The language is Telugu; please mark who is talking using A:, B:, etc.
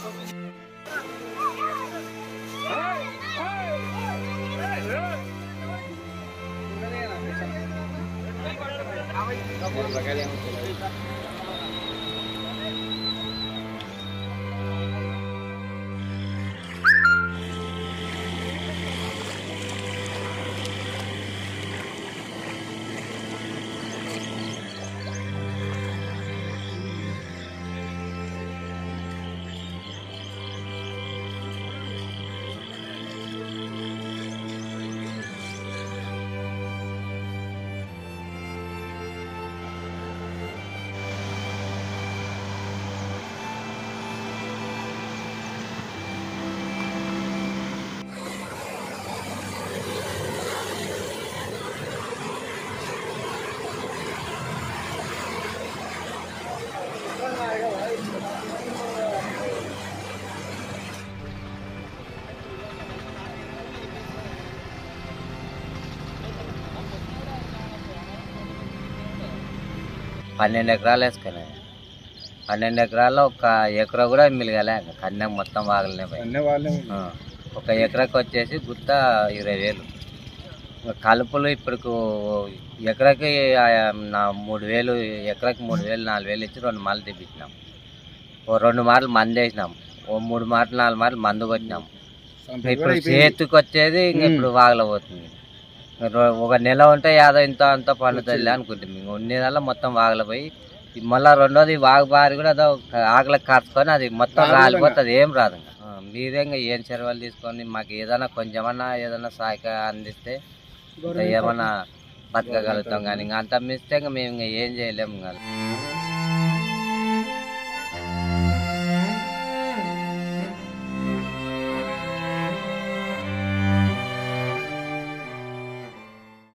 A: పన్నెండు ఎకరాలు వేసుకున్నాయి పన్నెండు ఎకరాల్లో ఒక ఎకరా కూడా మిలగలే కన్యాం మొత్తం వాగలనే పోయి
B: అన్నీ వాళ్ళే
A: ఆ, ఒక ఎకరాకి వచ్చేసి గుత్త ఇరవై వేలు ఇంకా కలుపులు ఇప్పుడు ఎకరాకి ఆ, నా మూడు వేలు ఎకరాకి మూడు వేలు నాలుగు వేలు ఇచ్చి రెండు మాటలు తెప్పించినాం ఓ రెండు మాటలు మందు వేసినాం ఓ మూడు మాటలు నాలుగు మాటలు మందు కొట్టినాం ఇప్పుడు చేతికి వచ్చేది ఇంకా ఇప్పుడు వాగలపోతుంది రో- ఒక నెల ఉంటే యాదో ఇంత అంత పండుతుంది అనుకుంటుంది ఇంక ఉన్న నెల మొత్తం వాగలపోయి మళ్ళీ రెండోది వాగు బారి కూడా అదో ఆకలికి కాచుకొని అది మొత్తం రాలిపోతుంది ఏం రాదు ఇంకా. ఆ, మీరే ఇంకా ఏం చర్యలు తీసుకొని మాకు ఏదైనా కొంచెమన్నా ఏదైనా సహాయక అందిస్తే ఇంకా ఏమన్నా బతకగలుగుతాం కానీ ఇంకా అంత మిస్తే ఇంకా మేము ఇంకా ఏం చేయలేము ఇంకా